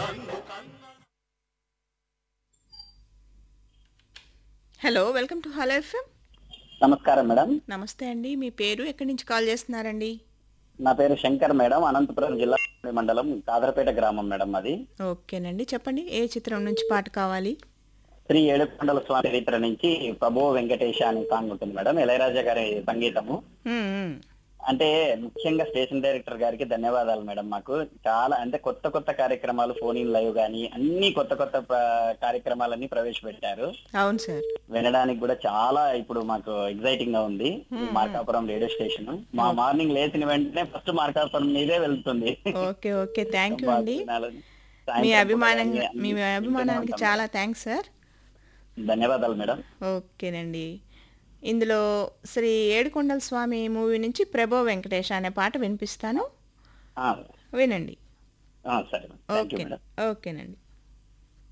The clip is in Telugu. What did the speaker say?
Hello welcome to hello FM నమస్కారం మేడం నమస్తే అండి మీ పేరు ఎక్కడి నుంచి కాల్ చేస్తున్నారండి నా పేరు శంకర్ మేడం అనంతపురం జిల్లా మండలం కాదరపేట గ్రామం మేడం అది ఓకేనండి చెప్పండి ఏ చిత్రం నుంచి పాట కావాలి శ్రీ ఏడుకొండల స్వామి చరిత్ర నుంచి ప్రభు వెంకటేశ అనే సాంగ్ ఉంటుంది మేడం ఇళయరాజా గారి సంగీతము మ్మ్, మ్మ్. అంటే ముఖ్యంగా స్టేషన్ డైరెక్టర్ గారికి ధన్యవాదాలు మేడం మాకు చాలా అంటే కొత్త కొత్త కార్యక్రమాలు ఫోన్ ఇన్ లైవ్ గానీ అన్ని కొత్త కొత్త ప్ర- కార్యక్రమాలన్నీ ప్రవేశపెట్టారు అవును సార్ వినడానికి కూడా చాలా ఇప్పుడు మాకు ఎగ్జైటింగ్ గా ఉంది ఈ మార్కాపురం రేడియో స్టేషన్ మా మార్నింగ్ లేచిన వెంటనే ఫస్ట్ మార్కాపురం మీదే వెళ్తుంది ఓకే ఓకే థ్యాంక్ యూ అండి సాయంత్రం మీ పూట అభిమానంగా అన్ని- మీ అన్ని అభిమానానికి వింటూనే చాలా థ్యాంక్స్ సార్ ఉంటాం. ధన్యవాదాలు మేడం ఓకేనండి ఇందులో శ్రీ ఏడుకొండల స్వామి మూవీ నుంచి ప్రభో వెంకటేష్ అనే పాట వినిపిస్తాను ఆ, వినండి ఆ, సరే థ్యాంక్ యూ ఓకే మేడం ఓకేనండి